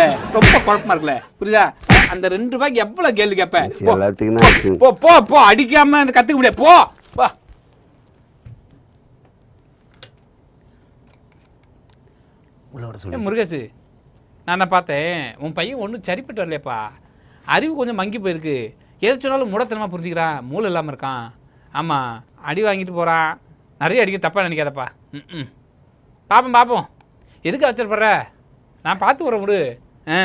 ரொம்ப குழப்பமா இருக்குல்ல புரியுதா அந்த ரெண்டு ரூபாய்க்கு எவ்வளவு கேள்வி கேட்ப சரி, போ, எல்லாத்துக்கும் நான் வச்சு போ போ போ அடிக்காம இந்த கத்துக்க முடியாது போ வா உள்ள வர ஏ சொல்லு முருகேசு நான் தான் பார்த்தேன் உன் பையன் ஒன்றும் சரிப்பட்டு வரலையப்பா அறிவு கொஞ்சம் மங்கி போயிருக்கு எது சொன்னாலும் மூடத்தனமாக புரிஞ்சுக்கிறான் மூளை இல்லாமல் இருக்கான் ஆமாம் அடி வாங்கிட்டு போகிறான் நிறைய அடிக்க தப்பாக நினைக்காதப்பா ம் ம் பார்ப்போம் பார்ப்போம் எதுக்கு வச்சிருப்படுற நான் பார்த்து வரேன் விடு ஆ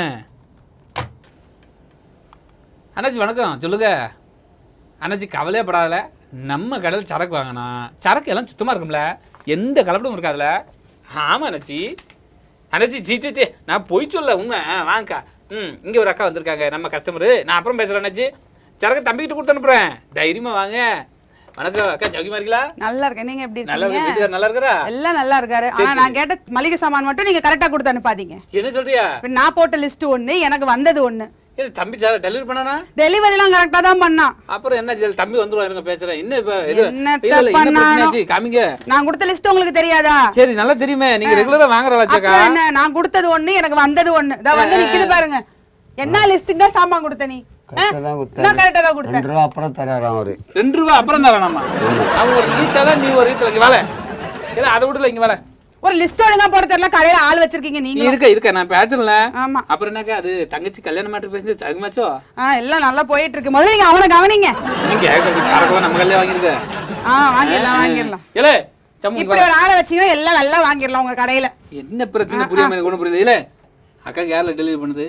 அண்ணாச்சி வணக்கம் சொல்லுங்க அண்ணாச்சி கவலையே படாதல நம்ம கடையில் சரக்கு வாங்கினோம் சரக்கு எல்லாம் சுத்தமாக இருக்கும்ல எந்த கலப்படும் இருக்காதுல ஆமாம் அண்ணாச்சி அண்ணாச்சி சீ சீ சீ நான் பொய் சொல்ல உண்மை ஆ வாங்கக்கா ம் இங்கே ஒரு அக்கா வந்திருக்காங்க நம்ம கஸ்டமரு நான் அப்புறம் பேசுகிறேன் அண்ணாச்சி சரக்கு தம்பிக்கிட்ட கொடுத்து அனுப்புகிறேன் தைரியமாக வாங்க வணக்கம் அக்கா ஜவுகிமா இருக்கீங்களா நல்லா இருக்கேன் நீங்க எப்படி நல்லா இருக்கீங்க இருக்கு வீட்டுக்கார் நல்லா இருக்கிறா எல்லாம் நல்லா இருக்காரு ஆனா நான் கேட்ட மளிகை சாமான் மட்டும் நீங்க கரெக்டா கொடுத்து அனுப்பாதீங்க என்ன சொல்றியா இப்ப நான் போட்ட லிஸ்ட் ஒண்ணு எனக்கு வந்தது ஒண்ணு இது தம்பி சார் டெலிவரி பண்ணானா டெலிவரி எல்லாம் கரெக்டா தான் பண்ணான் அப்புறம் என்ன செய்ய- தம்பி வந்துருவா இருங்க பேசுறேன் என்ன இப்ப இது என்னத்த இல்ல, இல்ல, என்ன பண்ணானோ? பிரச்சனையாச்சு காமிங்க நான் கொடுத்த லிஸ்ட் உங்களுக்கு தெரியாதா சரி நல்லா தெரியுமே நீங்க ரெகுலரா வாங்குற வச்சக்கா அப்புறம் என்ன நான் கொடுத்தது ஒண்ணு எனக்கு வந்தது ஒண்ணு இதோ வந்து நிக்குது பாருங்க என்ன லிஸ்ட்டுக்கு தான் சாமான் கொடுத்த நீ கரெக்டாக தான் நான் கரெக்டா தான் கொடுத்தேன் கொடுத்தேன் ரெண்டு ரூபா அப்புறம் தராராம் அவரு ரெண்டு ரூபா அப்புறம் தான் வேணாமா அவங்க ஒரு ரீட்டால நீ ஒரு ரீட்டில் இங்க வேலை இல்ல அதை விடல இங்க வேலை ஒரு லிஸ்ட் ஒழுங்கா போட தெரியல கடையில ஆள் வச்சிருக்கீங்க நீ நீங்க இருக்க இருக்க நான் பேசல ஆமா அப்புறம் என்னக்கா அது தங்கச்சி கல்யாணம் மாட்டு பேசுறது சகுமாச்சோ ஆ எல்லாம் நல்லா போயிட்டு இருக்கு முதல்ல நீங்க அவனை கவனிங்க நீங்க சரக்குலாம் நம்ம கல்யாணம் வாங்கிருக்க ஆ வாங்கிடலாம் வாங்கிடலாம் இல்ல சம்மு இப்படி ஒரு ஆளை வச்சீங்கன்னா எல்லாம் நல்லா வாங்கிடலாம் உங்க கடையில என்ன பிரச்சனை புரியாம எனக்கு ஒன்றும் புரியுது இல்ல அக்கா யாரில் டெலிவரி பண்ணுது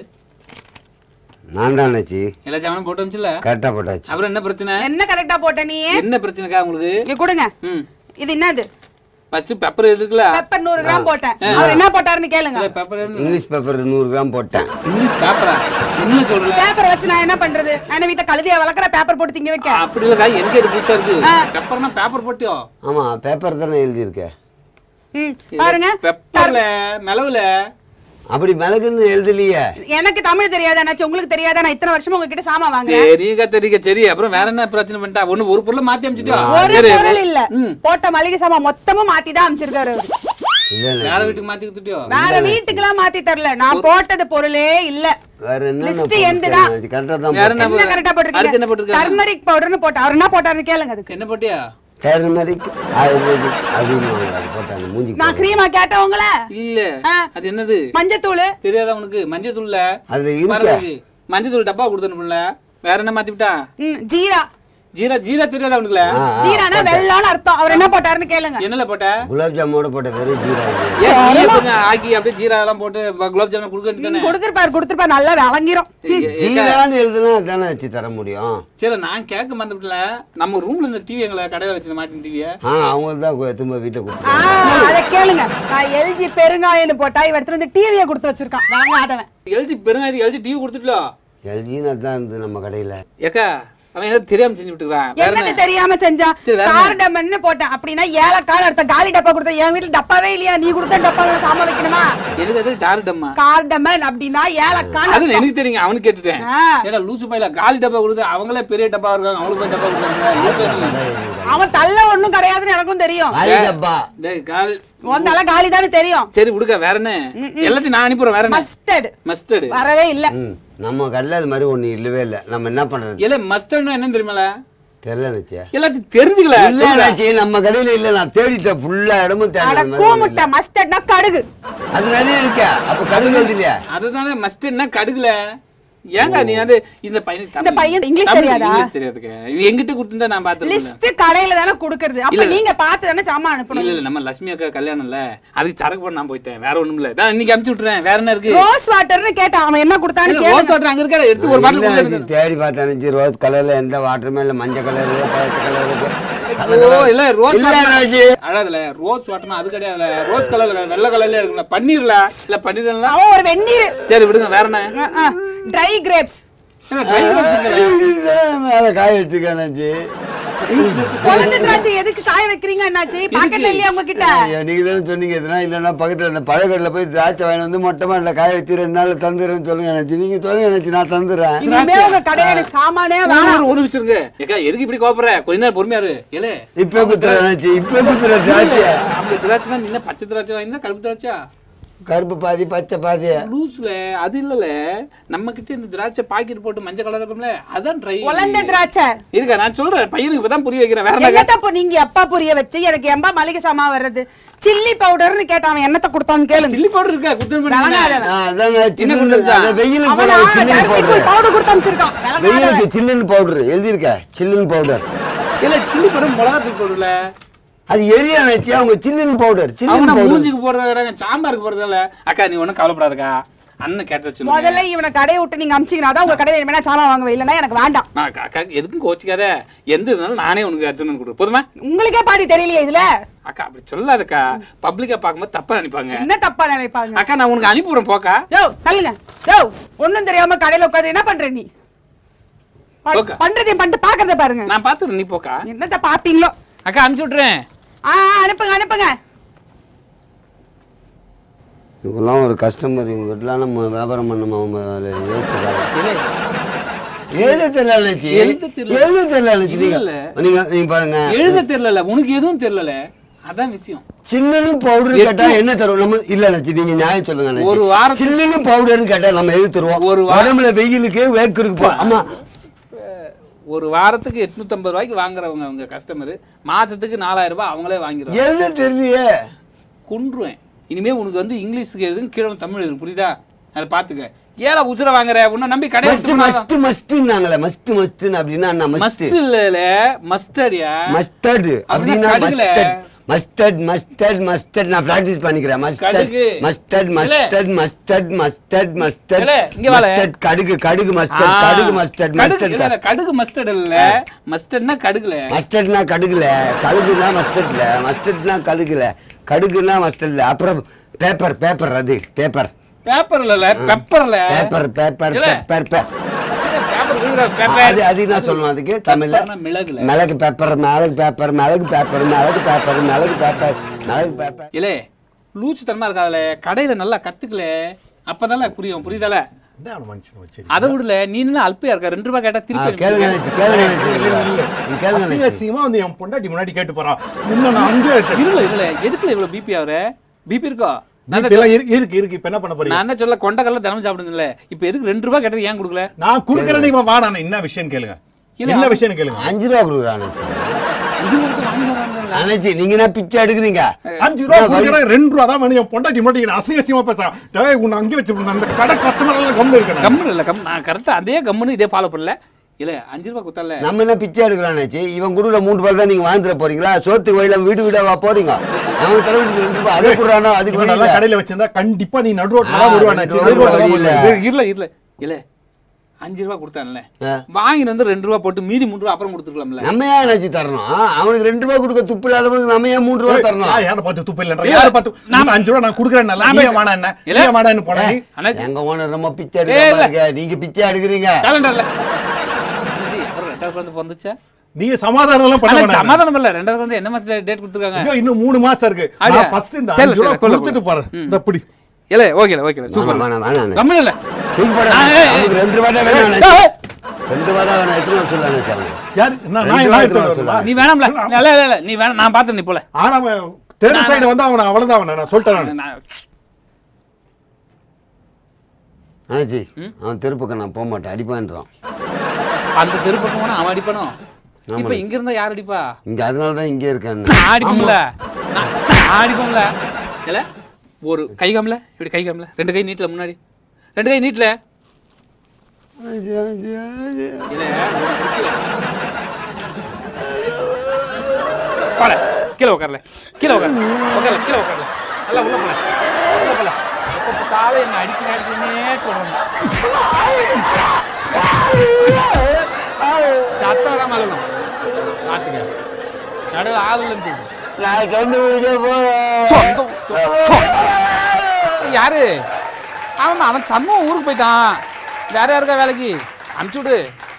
நான் தான் நினச்சி எல்லா சாமானும் போட்டு அனுப்பிச்சுல கரெக்டாக போட்டாச்சு அப்புறம் என்ன பிரச்சனை என்ன கரெக்டா போட்ட நீ என்ன பிரச்சனைக்கா உங்களுக்கு இங்க கொடுங்க ம் இது என்னது ஃபர்ஸ்ட் பெப்பர் இருக்குல்ல பெப்பர் நூறு கிராம் போட்டேன் அவர் என்ன போட்டாருன்னு கேளுங்க பெப்பர் இங்கிலீஷ் பேப்பர் நூறு கிராம் போட்டேன் இங்கிலீஷ் பேப்பரா என்ன சொல்ற பேப்பர் வச்சு நான் என்ன பண்றது நான் வீட்டை கழுதியா வளர்க்குற பேப்பர் போட்டு திங்க வைக்க அப்படி இல்லக்கா எனக்கு இது புதுசா இருக்கு பெப்பர்னா பேப்பர் போட்டியோ ஆமாம் பேப்பர் தானே எழுதியிருக்கேன் ம், பாருங்க பெப்பர்ல மிளவுல அப்படி மிளகுன்னு எழுதலையே எனக்கு தமிழ் தெரியாதா என்னாச்சு உங்களுக்கு தெரியாதா நான் இத்தனை வருஷமா உங்ககிட்ட சாமான் வாங்குறேன் சரிக்கா தெரியுங்க சரி அப்புறம் வேற என்ன பிரச்சனை பண்ணிட்டா ஒண்ணு ஒரு பொருளை மாத்தி அமைச்சிட்டியோ ஒரு சரி, பொருள் இல்ல ம். போட்ட மளிகை சாமான் மொத்தமும் மாத்தி தான் அமைச்சிருக்காரு அவரு. இல்லை வேற வீட்டுக்கு மாத்தி கொடுத்துட்டியோ வேற வீட்டுக்கெல்லாம் மாத்தி தரல நான் போட்டது பொருளே இல்ல வேற என்ன லிஸ்ட் எந்துதான் கரெக்டாக தான் வேற போட்டேன். என்ன என்ன கரெக்டா அடுத்து என்ன போட்டிருக்கீங்க போட்டிருக்காங்க? டர்மரிக் பவுடர்னு போட்ட அவர் என்ன போட்டாருன்னு கேளுங்க அதுக்கு என்ன போட்டியா டர்மரிக் ஆயுர்வேதிக் அப்படின்னு அது போட்டாங்க மூஞ்சிக்கு நான் கிரீமா கேட்டவங்கள இல்ல ஆ. அது என்னது மஞ்சத்தூள் தெரியாதா உனக்கு மஞ்சள் தூள்ல அதுல இருக்க பாரு, மஞ்சள் தூள் டப்பா கொடுத்தனுப்புல வேற என்ன மாத்தி விட்டா ம், ஜீரா ஜீரா ஜீரா தெரியாதா உனக்குல ஆ, ஆ, ஜீரானா வெள்ளம்னு அர்த்தம் அவர் என்ன போட்டாருன்னு கேளுங்க என்னல போட்ட குலாப் ஜாமோட போட்ட வெறும் ஜீரா இது. ஏன் நீயே கொஞ்சம் ஆக்கி அப்படியே ஜீரா எல்லாம் போட்டு ப- குலாப் ஜாமுன் கொடுக்க வேண்டியதானே கொடுத்துருப்பாரு கொடுத்துருப்பாரு நல்லா விளங்கிரும் ஜீரான்னு எழுதுனா தானே வச்சு தர முடியும் சரி நான் கேட்க மறந்துவிட்டல நம்ம ரூம்ல இந்த டிவி எங்களை கடையில வச்சிருந்த மாட்டின் டிவிய ஆ அவங்க தான் திரும்ப வீட்டை ஆ, கொடுத்தாங்க அத கேளுங்க நான் எல்ஜி பெருங்காயம்னு போட்டா இவ எடுத்துட்டு வந்து டிவியை கொடுத்து வச்சிருக்கான் வாங்காதவன் எல்ஜி பெருங்காயத்துக்கு எல்ஜி டிவி கொடுத்துட்டோ எல்ஜின்னு தான் இருந்தது நம்ம கடையில் ஏக்கா அவன் ஏதோ தெரியாம செஞ்சு விட்டுக்கிறான் வேற என்னன்னு என்ன தெரியாம செஞ்சா சரி, வேற என்ன? கார்டமன்னு போட்டேன் அப்படின்னா ஏலக்காய் அடுத்த காலி டப்பா கொடுத்த என் வீட்டுல டப்பாவே இல்லையா நீ கொடுத்த டப்பாவை சாமான் வைக்கணுமா எனக்கு அது டாருடம்மா கார்டமன் அப்படின்னா ஏலக்காய் அது எனக்கு தெரியுங்க அவனுக்கு கேட்டுட்டேன் ஆ. ஏடா லூசு பையில காலி டப்பா கொடுத்து அவங்களே பெரிய டப்பா இருக்காங்க அவங்களுக்கு போய் டப்பா கொடுத்தாங்க அவன் தள்ள ஒண்ணும் கிடையாதுன்னு எனக்கும் தெரியும் காலி டப்பா டேய் கால் உன் தலை காலி தானே தெரியும் சரி விடுக்க வேற என்ன எல்லாத்தையும் நான் அனுப்பிடுறேன் வேற என்ன மஸ்டர்ட் மஸ்டர்டு வரவே இல்ல ம் நம்ம கடையில் அது மாதிரி ஒண்ணு இல்லவே இல்லை நம்ம என்ன பண்றது இல்ல மஸ்டர்ட்னா என்னன்னு தெரியுமால தெரியல நிச்சயா எல்லாத்தையும் தெரிஞ்சுக்கல இல்ல நினைச்சி நம்ம கடையில இல்ல நான் தேடிட்டேன் ஃபுல்லா இடமும் அட தேடினேன் அது மாதிரி ஒண்ணும் கூமுட்டை மஸ்டர்ட்னா கடுகு இல்ல. அது நிறைய இருக்கா அப்ப கடுகு எழுதலையா அதுதானே மஸ்டர்ட்னா கடுகுல ஏங்க நீ வந்து இந்த பையன் தமிழ் பையன் இங்கிலீஷ் தமிழ் தெரியாதா? இங்கிலீஷ் தெரியாதுக்கு இது எங்கிட்ட கொடுத்துருந்தா நான் பார்த்துருக்கேன் லிஸ்ட் கடையில தானே குடுக்கறது அப்ப நீங்க பார்த்து தானே சாமான் அனுப்பணும் இல்ல இல்ல நம்ம லட்சுமி அக்கா கல்யாணம் இல்ல அதுக்கு சரக்கு போட நான் போயிட்டேன் வேற ஒண்ணும் இல்ல நான் இன்னைக்கு அமுச்சு விட்டுறேன் வேற என்ன இருக்கு ரோஸ் வாட்டர்னு கேட்டான் அவன் என்ன கொடுத்தான்னு ரோஸ் கேளுங்க வாட்டர் அங்க இருக்கா எடுத்து ஒரு பாட்டில் இல்ல, கொடுத்து அது தேடி பார்த்தேன் நினைச்சு ரோஸ் கலர்ல எந்த வாட்டருமே இல்ல மஞ்சள் கலர் பச்சை கலர் ஓ இல்ல ரோஸ் இல்ல ராஜி அழாதுல ரோஸ் வாட்டர்னா அது கிடையாதுல ரோஸ் கலர்ல வெள்ளை கலர்ல இருக்குல்ல பன்னீர்ல இல்ல பன்னீர் அவன் ஒரு வெந்நீர் சரி விடுங்க வேற என்ன ட்ரை கிரேப்ஸ் ஏங்க, dry grapes இருக்குல்ல? மேல காய வச்சிருக்கேன் நினைச்சு குழந்தை திராட்சை எதுக்கு காய வைக்கிறீங்க என்னாச்சு பாக்கெட்ல இல்லையா உங்ககிட்ட ஐயா, நீங்க தானே சொன்னீங்க எதுனா இல்லைன்னா பக்கத்துல இந்த பழக்கடையில் போய் திராட்சை வாங்கி வந்து மொட்டை மாட்டில் காய வச்சு ரெண்டு நாள் தந்துடுறேன்னு சொல்லுங்க நினைச்சு நீங்க சொல்லுங்க நினைச்சு நான் தந்துடுறேன் இனிமே உங்க கடையில எனக்கு சாமானே ஒரு வேணாம் ஒரு- ஒரு நிமிஷம் இருங்க ஏக்கா எதுக்கு இப்படி கோபப்படுற கொஞ்ச நேரம் பொறுமையா இரு ஏலே இப்ப குத்துற நினைச்சு இப்ப குத்துற திராட்சை அப்படி திராட்சை நின்ன பச்சை திராட்சை வாங்கினா கருப்பு திராட்சா கருப்பு பாதி பச்சை பாதி லூஸ்ல அது இல்லல நம்ம கிட்ட இந்த திராட்சை பாக்கெட் போட்டு மஞ்சள் கலர் இருக்கும்ல அதான் ட்ரை உலர்ந்த திராட்சை இருக்கா நான் சொல்றேன் பையனுக்கு இப்பதான் புரிய வைக்கிறேன் வேற என்ன என்னத்த இப்போ நீங்க எப்பா புரிய வச்சு எனக்கு எம்பா மளிகை சாமான் வர்றது சில்லி பவுடர்னு கேட்டான் என்னத்த கொடுத்தான்னு கேளுங்க சில்லி பவுடர் இருக்கா குத்தம் விளங்காதவன். ஆ, அதாங்க சின்ன கொடுத்துருச்சா? வெயிலுக்கு அவனா போடுற சில்லுன்னு பவுடர் பவுடர் கொடுத்து அனுப்பிச்சிருக்கான் விளங்காதவன். வெயிலுக்கு சில்லுன்னு பவுடர் எழுதியிருக்க சில்லுன்னு பவுடர் இல்ல சில்லி பவுடர் மிளகாத்தூள் பவுடர்ல அது எரிய நினைச்சு அவங்க சில்லுன்னு பவுடர் அவங்க சில்லுன்னு நான் பவுடர் மூஞ்சிக்கு போடுறத சாம்பாருக்கு போடுறதில்ல அக்கா நீ ஒண்ணும் கவலைப்படாதக்கா அண்ணன் கேட்ட சொல்லுங்க முதல்ல இவனை கடையை விட்டு நீங்க அமிச்சிங்கன்னா தான் உங்க கடையில வேணா சாமான் வாங்க இல்லைன்னா எனக்கு வேண்டாம் நான் அக்கா அக்கா எதுக்கும் கோச்சிக்காத எந்த இருந்தாலும் நானே உனக்கு அர்ஜுனன் கொடு போதுமா உங்களுக்கே பாதி தெரியலையே இதுல அக்கா அப்படி சொல்லாதக்கா பப்ளிக்கா பார்க்கும்போது தப்பா நினைப்பாங்க என்ன தப்பா நினைப்பாங்க அக்கா நான் உனக்கு அனுப்பிடுறேன் போக்கா யோ தள்ளுங்க யோ ஒண்ணும் தெரியாம கடையில உட்காந்து என்ன பண்ற நீ ப- ஓகே. பண்றதையும் பண்ணிட்டு பாக்குறத பாருங்க நான் பார்த்துறேன் நீ போக்கா என்னத்த பாப்பீங்களோ அக்கா அனுப்பிச்சு விட்றேன் ஆ ஆ, அனுப்புங்க அனுப்புங்க இவங்கெல்லாம் ஒரு கஸ்டமர் இவங்ககிட்டலாம் நம்ம வியாபாரம் பண்ணணும் அவங்க எழுத தெரியல அண்ணாச்சி. எழுத தெரியல. எழுத தெரியல அண்ணாச்சி. நீங்க இல்ல. நீங்க நீங்க பாருங்க எழுத தெரியல உனக்கு எதுவும் தெரியல அதான் விஷயம் சில்லுன்னு பவுடர் கேட்டா என்ன தருவோம் நம்ம இல்ல அண்ணாச்சி நீங்க நியாயம் சொல்லுங்க அண்ணாச்சி. ஒரு வாரத்துக்கு- சில்லுன்னு பவுடர்னு கேட்டா நம்ம எது தருவோம் ஒரு வாரம் உடம்புல வெயிலுக்கு வேர்க்குருக்கு போ ஆமா ஒரு வாரத்துக்கு எட்நூத்தம்பது ரூபாய்க்கு வாங்குறவங்க அவங்க கஸ்டமர் மாசத்துக்கு நாலாயிரம் ரூபாய் அவங்களே வாங்கிடுவாங்க எழுத தெரியலையே கொன்றுவேன் இனிமே உனக்கு வந்து இங்கிலீஷுக்கு எழுதுன்னு கீழே தமிழ் எழுது புரியுதா அதை பாத்துக்க ஏல உசுர வாங்குற உன்னை நம்பி மஸ்ட் கடையை மஸ்ட் மஸ்ட்னாங்களே மஸ்ட் மஸ்ட்னு அப்படின்னா என்ன மஸ்ட் மஸ்ட் இல்ல மஸ்டடியா மஸ்டர்ட் அப்படின்னா கடுகுல. மஸ்டர்ட் மஸ்டர்ட் மஸ்டர்ட் மஸ்டர்ட் நான் பிராக்டிஸ் பண்ணிக்கிறேன் மஸ்டர்ட் கடுகு. மஸ்டர்ட் இல்ல. மஸ்டர்ட் மஸ்டர்ட் மஸ்டர்ட் மஸ்டர்ட் இல்ல, இங்க வாழ. மஸ்டர்ட் கடுகு கடுகு மஸ்டர்ட் கடுகு மஸ்டர்ட் கடுகு இல்ல, இல்ல, மஸ்டர்ட் கடுகு மஸ்டர்ட் இல்ல மஸ்டர்ட்னா கடுகுல மஸ்டர்ட்னா கடுகுல கடுகுனா மஸ்டர்ட்ல மஸ்டர்ட்னா கடுகுல கடுகுனா மஸ்டர்ட்ல அப்புறம் பேப்பர் பேப்பர் அது பேப்பர் பேப்பர்ல இல்ல பெப்பர்ல பேப்பர் பேப்பர் இல்ல. பேப்பர் பே- பேப்பர் விழுகிற அது பேப்பர் அது என்ன சொல்லணும் அதுக்கு தமிழ்ல பெப்பர்னா மிளகுல மிளகு பேப்பர் மிளகு பேப்பர் மிளகு பேப்பர் மிளகு பேப்பர் மிளகு பேப்பர் மிளகு பேப்பர் இல்லே லூச்சு தனமா இருக்காதுல கடையில நல்லா கத்துக்கல அப்பதான் புரியும் புரியுதால என்ன மனுஷன் வச்சு அதை விடல நீ என்ன அல்பையா இருக்க ரெண்டு ரூபாய் கேட்டா ஆ, திருப்பி கேளுங்க அனுப்பிடுவேன். நினைச்சு, கேளுங்க நினைச்சு. நீ கேளுங்க அசிங்க நினைச்சு. அசிங்கமா வந்து என் பொண்டாட்டி முன்னாடி கேட்டு போறான் இன்னும் நான் அங்கே வச்சேன் இருல இருல எதுக்குல இவ்வளவு பிபி ஆகுற பிபி இருக்கோ நான் வீட்டுல எல்லாம் இருக்கு இருக்கு இருக்கு இப்ப என்ன பண்ண போறீங்க நான் என்ன சொல்ல கொண்டக்கல்ல தினமும் சாப்பிடுங்கல்ல இப்ப எதுக்கு ரெண்டு ரூபாய் கேட்டது ஏன் கொடுக்கல நான் குடுக்கறேன் இவன் வாடா என்ன விஷயம் கேளுங்க இல்ல, என்ன அவன்- விஷயம் கேளுங்க அஞ்சு ரூபா கொடுக்குறா அண்ணாச்சி. இது மட்டும் வாங்கி வராங்கல்ல. அண்ணாச்சி நீங்க என்ன பிச்சை எடுக்குறீங்க அஞ்சு ரூபா கொடுக்குறேன் ரெண்டு ரூபா தான் வேணும் என் பொண்டாட்டி முன்னாடி என்ன அசிங்க அசிங்கமா பேசுறான் டேய் உன்னை அங்கே வச்சு அந்த கடை கஸ்டமர் எல்லாம் கம்மி இருக்கணும் கம்முனு இல்ல கம் நான் கரெக்டா அதே கம்முன்னு இதே ஃபாலோ பண்ணல இல்ல அஞ்சு ரூபாய் குத்தல நம்ம என்ன பிச்சை எடுக்கிறோம் அண்ணாச்சி இவன் கொடுக்குற மூணு ரூபாய் தான் நீங்க வாங்கிட்டு போறீங்களா சோத்துக்கு வயல வீடு வீடாவா போறீங்க நமக்கு தலைவலிக்கு ரெண்டு ரூபாய் அதை கொடுறானோ அதுக்கு இவன் வழி நல்லா இல்ல. கடையில வச்சிருந்தா கண்டிப்பா நீ நடு ரோட்ல ஆ, தான் வருவான் நடு நடு ரோட்ல ரோட்ல தான் வழி இல்ல. வருவான். இல்ல இல்ல இல்ல இல்ல அஞ்சு ரூபாய் கொடுத்தான்ல ஆ. வாங்கிட்டு வந்து ரெண்டு ரூபாய் போட்டு மீதி மூணு ரூபாய் அப்புறம் கொடுத்துருக்கலாம்ல நம்ம ஏன் அண்ணாச்சி தரணும் அவனுக்கு ரெண்டு ரூபாய் கொடுக்க துப்பு இல்லாதவனுக்கு நம்ம ஏன் மூணு ரூபாய் தரணும் யார் யாரை பார்த்து துப்பு இல்லைன்ற இல்ல, யாரை பார்த்து நான் நான் அஞ்சு ரூபா நான் கொடுக்குறேன் நல்லா நான் நீ பேச- வாடா என்ன இல்ல. நீ வாடான்னு போனா நீ அண்ணாச்சி எங்க ஓனர் ரொம்ப பிச்சை ஏய், எடுக்கிற இல்ல. இருக்க நீங்க பிச்சை எடுக்கிறீங்க கேலண்டர்ல அண்ணாச்சி அப்புறம் ரெண்டாவது குழந்தை பிறந்துச்சா நீ சமாதானம் எல்லாம் பண்ண அண்ணாச்சி, வேணாம். சமாதானம் இல்ல ரெண்டாவது குழந்தை என்ன மாசத்துல டேட் கொடுத்துருக்காங்க ஐயோ, இன்னும் மூணு மாசம் இருக்கு அப்படியா? நான் ஃபர்ஸ்ட் இந்த சரி, அஞ்சு ரூபா சரி, கொள்ளு, கொடுத்துட்டு கொள்ளு. போறேன் இந்த பிடி இல்ல ஓகேல ஓகேல சூப்பர் வேணாம், வேணாம், வேணாம். கம்மன் இல்ல தூக்கி போடா. நான், ஏய், நமக்கு ரெண்டு ரூபாய் தான் வேணும் ஏய், அண்ணாச்சி. ஏய். ரெண்டு ரூபாய் தான் வேணும் எத்தனை வருஷம் சொல்லலாம் அண்ணாச்சி அவனுக்கு? யார் நான் ரெண்டு நான் ரூபா நான் எடுத்துட்டு எடுத்துட்டு வர வரணுமா? நீ வேணாம்ல இல்ல இல்ல இல்ல நீ வேணாம் நான் பார்த்தேன் நீ போல ஆனா அவன் தேர்ட் சைடு வந்தா அவன அவ்வளவுதான் அவன நான் சொல்லிட்டேன் நானு. நான் அண்ணாச்சி அவன் தெருப்பக்கம் நான் போக மாட்டேன் அடிப்பான்றான் அந்த தெருப்பக்கம் போனா அவன் அடிப்பானோ ஆமா. இப்ப இங்க இருந்தா யார் அடிப்பா இங்க அதனால தான் இங்கே இருக்கேன் நான் அடிப்போம்ல நான் நான் அடிப்போம்ல இல்ல ஒரு கை காமல இப்படி கை காமல ரெண்டு கை நீட்ல முன்னாடி ரெண்டு கை நீட்ல இல்ல ஒரு நிக்கல. போல கீழே உட்காரல கீழே உட்கார உட்காரல கீழே உட்காரல நல்லா உள்ள போல உள்ள போல எப்ப பார்த்தாலும் என்ன அடிக்க அடிக்கனே சொல்லணும் சத்தம் வராம அழணும் பாத்துக்க நடுவு ஆளுன்னு நான் கண்டுபிடிக்க போறேன் சொந்தம் சொந்தம். யாரு அவன் அவன் சம்ம ஊருக்கு போயிட்டான் வேற யாருக்கா வேலைக்கு அனுப்பிச்சு விடு